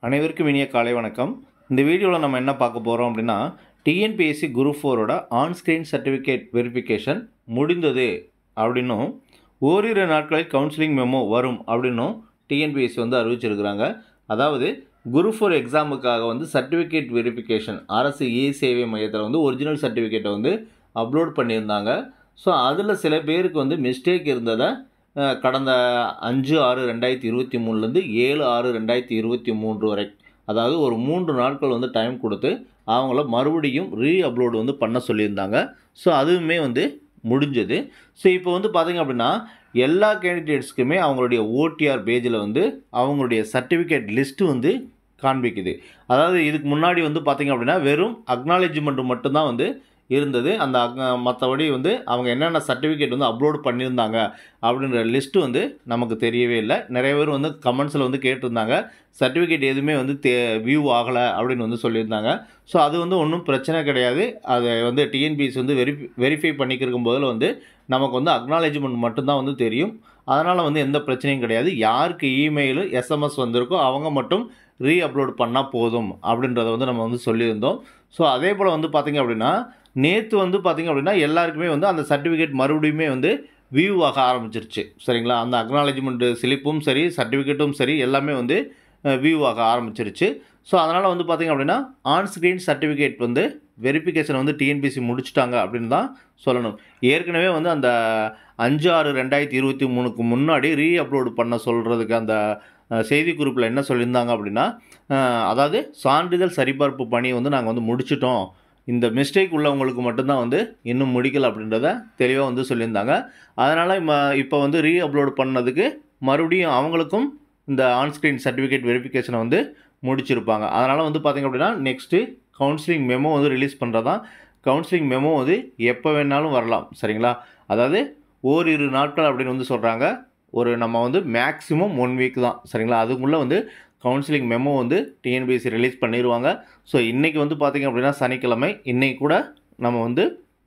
அனைவருக்கும் இனிய காலை வணக்கம் இந்த வீடியோவில் நம்ம என்ன பார்க்க போகிறோம் அப்படின்னா டிஎன்பிஎஸ்சி குரூப் ஃபோரோட ஆன்ஸ்க்ரீன் சர்டிஃபிகேட் வெரிஃபிகேஷன் முடிந்தது அப்படின்னும் ஓரிரு நாட்களில் கவுன்சிலிங் மெமோ வரும் அப்படின்னும் டிஎன்பிஎஸ்சி வந்து அறிவிச்சிருக்கிறாங்க அதாவது குரூப் ஃபோர் எக்ஸாமுக்காக வந்து சர்டிஃபிகேட் வெரிஃபிகேஷன் அரசு இ சேவை மையத்தில் வந்து ஒரிஜினல் சர்டிஃபிகேட்டை வந்து அப்லோட் பண்ணியிருந்தாங்க ஸோ அதில் சில பேருக்கு வந்து மிஸ்டேக் இருந்ததை அஹ், கடந்த அஞ்சு ஆறு ரெண்டாயிரத்தி இருபத்தி மூணுலேருந்து ஏழு ஆறு ரெண்டாயிரத்தி இருபத்தி மூன்று வரை அதாவது ஒரு மூன்று நாட்கள் வந்து டைம் கொடுத்து அவங்கள மறுபடியும் ரீ அப்லோடு வந்து பண்ண சொல்லியிருந்தாங்க ஸோ அதுவுமே வந்து முடிஞ்சது ஸோ இப்போ வந்து பார்த்திங்க அப்படின்னா எல்லா கேண்டிடேட்ஸ்க்குமே அவங்களுடைய ஓடிஆர் பேஜில் வந்து அவங்களுடைய சர்டிஃபிகேட் லிஸ்ட்டு வந்து காண்பிக்குது அதாவது இதுக்கு முன்னாடி வந்து பார்த்திங்க அப்படின்னா வெறும் அக்னாலேஜ்மெண்ட் மட்டும்தான் வந்து இருந்தது அந்த மற்றபடி வந்து அவங்க என்னென்ன சர்டிஃபிகேட் வந்து அப்லோட் பண்ணியிருந்தாங்க அப்படின்ற லிஸ்ட்டு வந்து நமக்கு தெரியவே இல்லை நிறைய பேர் வந்து கமெண்ட்ஸில் வந்து கேட்டிருந்தாங்க சர்டிஃபிகேட் எதுவுமே வந்து தே வியூ ஆகலை அப்படின்னு வந்து சொல்லியிருந்தாங்க ஸோ அது வந்து ஒன்றும் பிரச்சனை கிடையாது அதை வந்து டிஎன்பிஎஸ் வந்து வெரிஃபி வெரிஃபை பண்ணிக்கிறக்கும் போதில் வந்து நமக்கு வந்து அக்னாலேஜ்மெண்ட் மட்டும்தான் வந்து தெரியும் அதனால் வந்து எந்த பிரச்சனையும் கிடையாது யாருக்கு இமெயில் எஸ்எம்எஸ் வந்திருக்கோ அவங்க மட்டும் ரீ அப்லோட் பண்ணால் போதும் அப்படின்றத வந்து நம்ம வந்து சொல்லியிருந்தோம் ஸோ அதே போல் வந்து பார்த்திங்க அப்படின்னா நேற்று வந்து பார்த்திங்க அப்படின்னா எல்லாருக்குமே வந்து அந்த சர்டிஃபிகேட் மறுபடியுமே வந்து வியூ ஆக ஆரம்பிச்சிருச்சு சரிங்களா அந்த அக்னாலேஜ்மெண்ட் ஸ்லிப்பும் சரி சர்டிஃபிகேட்டும் சரி எல்லாமே வந்து வியூ ஆக ஆரம்பிச்சிருச்சு ஸோ அதனால் வந்து பார்த்திங்க அப்படின்னா ஆன் ஸ்க்ரீன் சர்டிஃபிகேட் வந்து வெரிஃபிகேஷன் வந்து டிஎன்பிசி முடிச்சிட்டாங்க அப்படின்னு தான் சொல்லணும் ஏற்கனவே வந்து அந்த அஞ்சு ஆறு ரெண்டாயிரத்தி இருபத்தி மூணுக்கு முன்னாடி ரீ அப்லோடு பண்ண சொல்கிறதுக்கு அந்த அஹ், செய்திக்குறிப்பில் என்ன சொல்லியிருந்தாங்க அப்படின்னா அஹ், அதாவது சான்றிதழ் சரிபார்ப்பு பணியை வந்து நாங்கள் வந்து முடிச்சிட்டோம் இந்த மிஸ்டேக் உள்ளவங்களுக்கு மட்டும்தான் வந்து இன்னும் முடிக்கல அப்படின்றத தெளிவாக வந்து சொல்லியிருந்தாங்க அதனால் இப்போ வந்து ரீ அப்லோடு பண்ணதுக்கு மறுபடியும் அவங்களுக்கும் இந்த ஆன்ஸ்க்ரீன் சர்டிஃபிகேட் வெரிஃபிகேஷனை வந்து முடிச்சிருப்பாங்க அதனால் வந்து பார்த்திங்க அப்படின்னா நெக்ஸ்ட்டு கவுன்சிலிங் மெமோ வந்து ரிலீஸ் பண்ணுறதா கவுன்சிலிங் மெமோ வந்து எப்போ வேணாலும் வரலாம் சரிங்களா அதாவது ஓரிரு நாட்கள் அப்படின்னு வந்து சொல்கிறாங்க ஒரு நம்ம வந்து மேக்ஸிமம் ஒன் வீக் தான் சரிங்களா அதுக்குள்ளே வந்து கவுன்சிலிங் மெமோ வந்து டிஎன்பிஎஸ்சி ரிலீஸ் பண்ணிடுவாங்க ஸோ இன்றைக்கி வந்து பார்த்திங்க அப்படின்னா சனிக்கிழமை இன்றைக்கி கூட நம்ம வந்து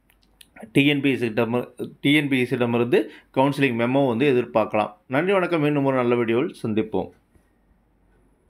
டிஎன்பிஎஸ்சிடம் டிஎன்பிஎஸ்சிடமிருந்து கவுன்சிலிங் மெமோ வந்து எதிர்பார்க்கலாம் நன்றி வணக்கம் மீண்டும் ஒரு நல்ல வீடியோவில் சந்திப்போம்